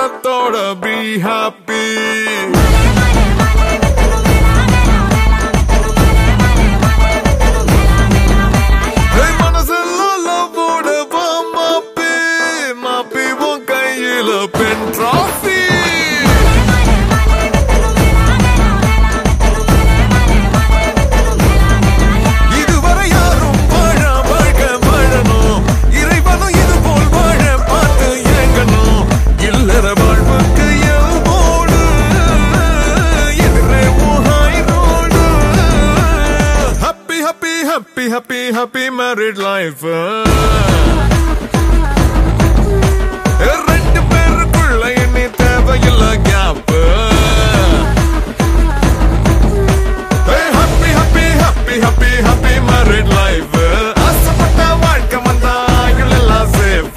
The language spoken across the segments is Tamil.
மேலதாளத்தோட பி ஹாப்பி மனசெல்லாம் லவ்வோட வா மாப்பி மாப்பி உன் கையில பென் ட்ராஃபி இதுவரை யாரும் வாழ வாழ்க வாழணும் இறைவனும் இது போல் வாழ பார்த்து ஏங்கணும் இல்லற வாழ்வுக்கு எல்போடு எதிரே ஊஹாய் ரோடு happy happy happy happy happy married life ரெண்டு பேருக்குள்ள இனி தேவையில்லை gap happy happy happy happy happy married life ஆசைப்பட்ட வாழ்க்கை வந்தா எல்லாம் சேஃப்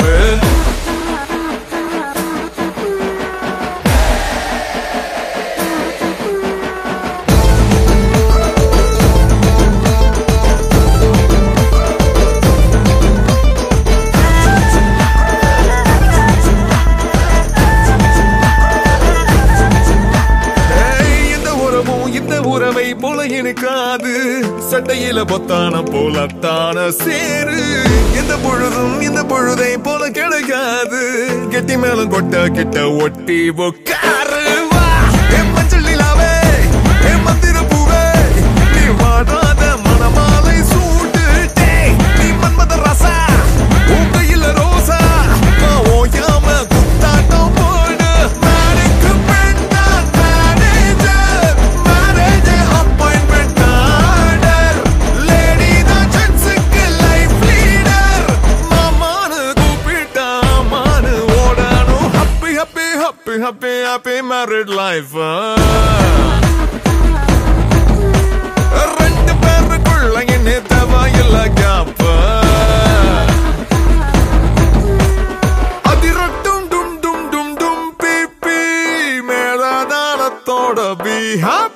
ஏய், இந்த உறவும் இந்த உறவை போல எனக்காது சட்டையில பொத்தான போலத்தான சேரு எந்த பொழுதும் இந்த பொழுதை போல கிடைக்காது கெட்டி மேலும் கொட்ட கிட்ட ஒட்டி உக்காரு வா என் மஞ்சள் நிலாவே என் மந்திர பூவே நீ வாடாத மணமாலை சூட்டு டேய், நீ மன்மத ரசா உன் கையில ரோசா நான் ஓயாம குத்தாட்டம் போடு நாளைக்கு பெண்ணான் manager manager appointment order lady தான் ஜென்ஸுக்கு லைஃப் லீடர் மாமானு கூப்பிட்டா மானு ஓடணும் happy happy happy happy happy married life ரெண்டு பேருக்குள்ள என்ன தேவையில்ல கேப் அதிரட்டும் டும் டும் டும் டும் பி பி மேலதாளத்தோட பி ஹாப்பி